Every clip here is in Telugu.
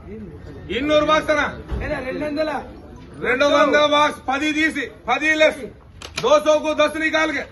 ఇన్నూరు బాక్స్ అనా రెండు వందల రెండు వందల బాక్స్ పది తీసి పది లెస్ దోసోకు దస్ నికాల్ కే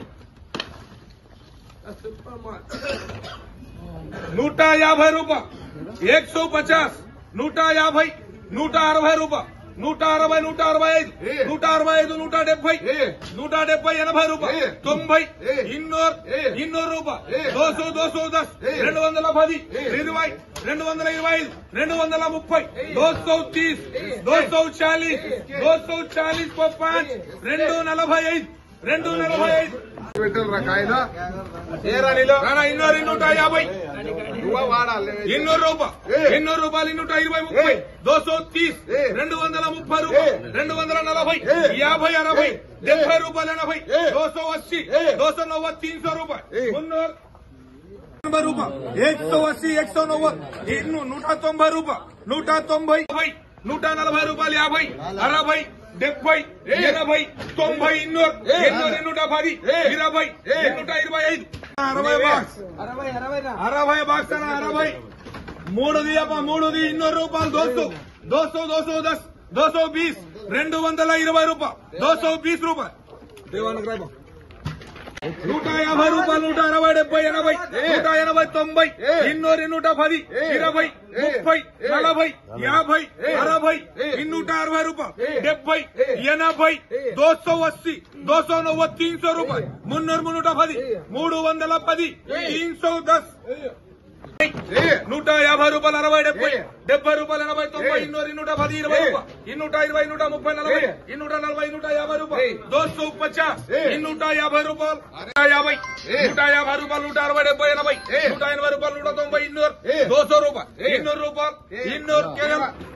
నూట యాభై రూపాయలు ఏక్ సో పచాస్ నూట యాభై నూట అరవై రూపాయలు నూట అరవై నూట అరవై ఐదు నూట అరవై ఐదు నూట డెబ్బై నూట డెబ్బై ఎనభై రూపాయలు తొంభై ఇన్నూరు ఇన్నూరు రూపాయలు దోసో దోసో దస్ రెండు వందల పది ఇరవై రెండు వందల ఇరవై ఐదు రెండు వందల ముప్పై దోసో తీస్ దోసో చాలీస్ దోసో చాలీస్ పో పాంచ్ రెండు నలభై ఐదు రెండు నలభై ఐదు పెట్టారు కాయన రానా ఇన్నూరు నూట యాభై నువ్వు వాడాలి ఇన్నూరు రూపాయలు ఇన్నూరు రూపాయలు నూట ఇరవై ముప్పై దోసో తీస్ రెండు వందల ముప్పై రూపాయలు రెండు వందల నలభై యాభై అరవై డెబ్బై రూపాయలు ఎనభై దోసో అస్సీ దోసో నవ్వై తీన్ సో రూపాయలు మున్నూరు ఎనభై రూపాయలు ఏక్ సో అస్సీ ఏక్ సో నవ్వై ఇన్ను నూట తొంభై రూపాయలు నూట తొంభై యాభై నూట నలభై రూపాయలు యాభై అరవై డెబ్బై ఎనభై తొంభై ఇన్నూరు ఎన్నూరు నూట పది ఇరవై నూట ఇరవై ఐదు అరవై బాక్స్ అరవై అరవై రా అరవై బాక్స్ అన్న అరవై మూడుది అప్ప మూడుది ఇన్నూరు రూపాయలు దోస్తు దోసో దోసో దస్ దోసో బీస్ రెండు వందల ఇరవై రూపాయలు దోసో బీస్ రూపాయలు దేవానికి రాబో నూట యాభై రూపాయలు నూట అరవై డెబ్బై ఎనభై నూట ఎనభై తొంభై ఇన్నూరు నూట పది ఇరవై ముప్పై నలభై యాభై అరవై ఇన్నూట అరవై రూపాయలు డెబ్బై ఎనభై దోసో అస్సీ దోసో నవ్వై తీన్ సో రూపాయలు మున్నూరు మున్నూట పది మూడు వందల పది తీన్ సో దస్ నూట యాభై రూపాయలు అరవై డెబ్బై డెబ్బై రూపాయలు ఎనభై తొంభై ఇన్నూరు నూట పది ఇరవై రూపాయలు ఇన్నూట ఇరవై నూట ముప్పై నలభై ఇన్నూట నలభై నూట యాభై రూపాయలు దోస్తు పచాస్ ఇన్నూట యాభై రూపాయలు నూట యాభై నూట యాభై రూపాయలు నూట అరవై డెబ్బై ఎనభై నూట ఎనభై రూపాయలు నూట తొంభై ఇన్నూరు దోసో రూపాయలు ఇన్నూరు రూపాయలు ఇన్నూరు కేవలం